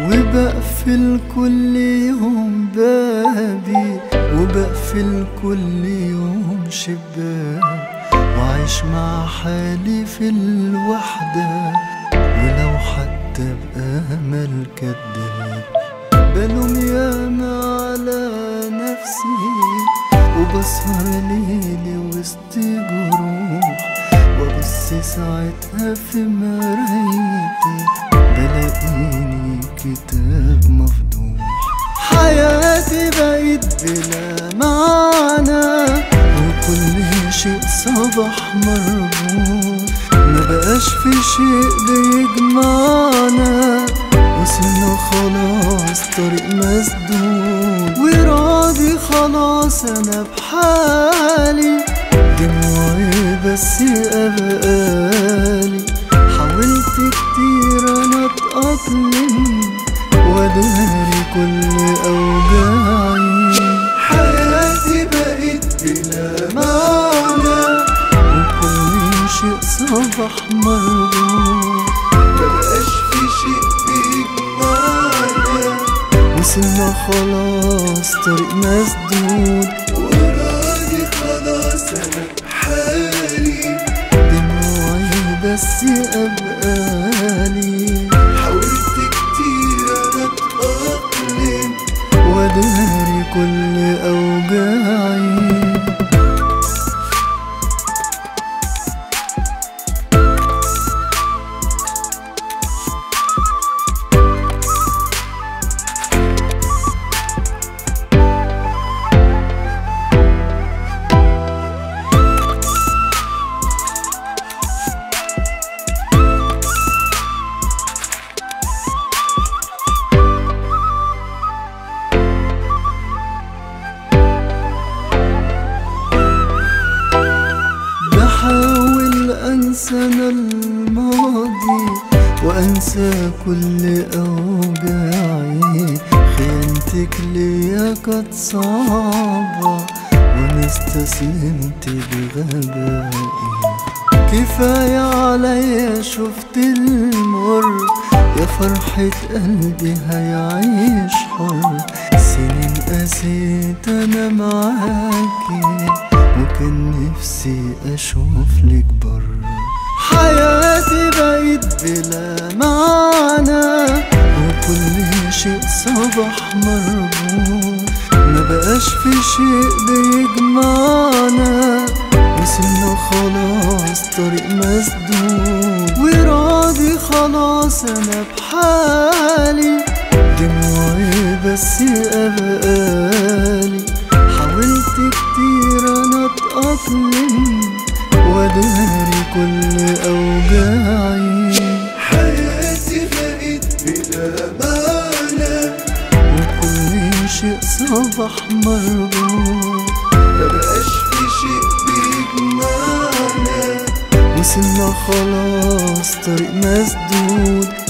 وبقفل كل يوم بابي وبقفل كل يوم شباك وعيش مع حالي في الوحدة ولو حتى بأمل كداب بلوم ياما على نفسي وبسهر ليلي وسط جروح وابص ساعتها في مرايتي بلاقيني كتاب مفتوح حياتي بقت بلا معنى وكل شيء صبح مربوط ما بقاش في شيء بيجمعنا وصلنا خلاص طريق مسدود وراضي خلاص انا بحالي دموعي بس أبقالي حاولت كتير أنا أتأقلم وأداري كل أوجاعي حياتي بقت بلا معنى وكل شيء صبح مربوط مبقاش في شيء بيجمعنا وصلنا خلاص طريق مسدود وراضي خلاص انا بحالي دموعي بس ابقالي حاولت كتير انا اتأقلم واداري كل اوجاعي بحاول انسى انا الماضي وانسى كل اوجاعي خيانتك ليا كانت صعبة وانا استسلمت بغبائي كفاية عليا شفت المر يا فرحة قلبي هيعيش حر سنين قسيت انا معاكي وكان نفسي اشوف لك بر حياتي بقت بلا معنى وكل شيء صبح مربوط ما بقاش في شيء بيجمعنا وصلنا خلاص طريق مسدود وراضي خلاص انا بحالي دموعي بس أبقالي حاولت كتير أنا أتأقلم وأداري كل أوجاعي حياتي بقت بلا معنى وكل شيء صبح مربوط مبقاش في شيء بيجمعنا وصلنا خلاص طريق مسدود